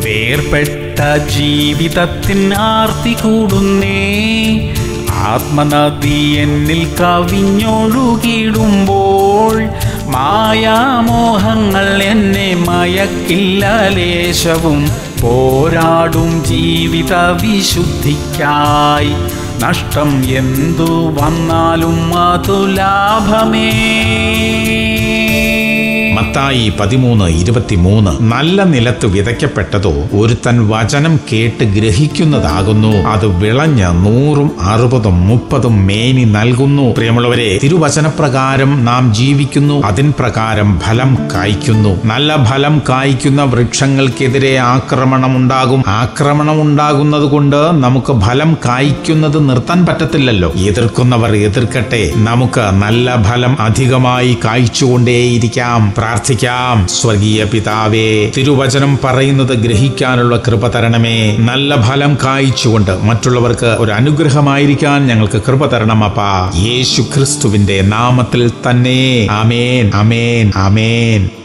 വേർപെട്ട ജീവിതത്തിൻ ആർത്തി കൂടുന്നേ ആത്മനദി എന്നിൽ കവിഞ്ഞൊഴുകിടുമ്പോൾ മായാമോഹങ്ങൾ എന്നെ മയക്കില്ല ലേശവും പോരാടും ജീവിത വിശുദ്ധിക്കായി നഷ്ടം എന്തു വന്നാലും അതു ലാഭമേ മത്തായി പതിമൂന്ന് ഇരുപത്തിമൂന്ന് നല്ല നിലത്ത് വിതയ്ക്കപ്പെട്ടതോ ഒരുത്തൻ വചനം കേട്ട് ഗ്രഹിക്കുന്നതാകുന്നു അത് വിളഞ്ഞ് നൂറും അറുപതും മുപ്പതും മേനി നൽകുന്നു പ്രിയമുള്ളവരെ തിരുവചനപ്രകാരം നാം ജീവിക്കുന്നു അതിൻ പ്രകാരം ഫലം കായ്ക്കുന്നു നല്ല ഫലം കായ്ക്കുന്ന വൃക്ഷങ്ങൾക്കെതിരെ ആക്രമണം ഉണ്ടാകും ആക്രമണം ഉണ്ടാകുന്നത് കൊണ്ട് നമുക്ക് ഫലം കായ്ക്കുന്നത് നിർത്താൻ പറ്റത്തില്ലല്ലോ എതിർക്കുന്നവർ എതിർക്കട്ടെ നമുക്ക് നല്ല ഫലം അധികമായി കായ്ച്ചുകൊണ്ടേയിരിക്കാം പ്രാർത്ഥിക്കാം സ്വർഗീയ പിതാവേ തിരുവചനം പറയുന്നത് ഗ്രഹിക്കാനുള്ള കൃപ തരണമേ നല്ല ഫലം കായ്ച്ചുകൊണ്ട് മറ്റുള്ളവർക്ക് ഒരു അനുഗ്രഹമായിരിക്കാൻ ഞങ്ങൾക്ക് കൃപ തരണം അപ്പാ യേശു ക്രിസ്തുവിന്റെ നാമത്തിൽ തന്നെ അമേൻ അമേൻ അമേൻ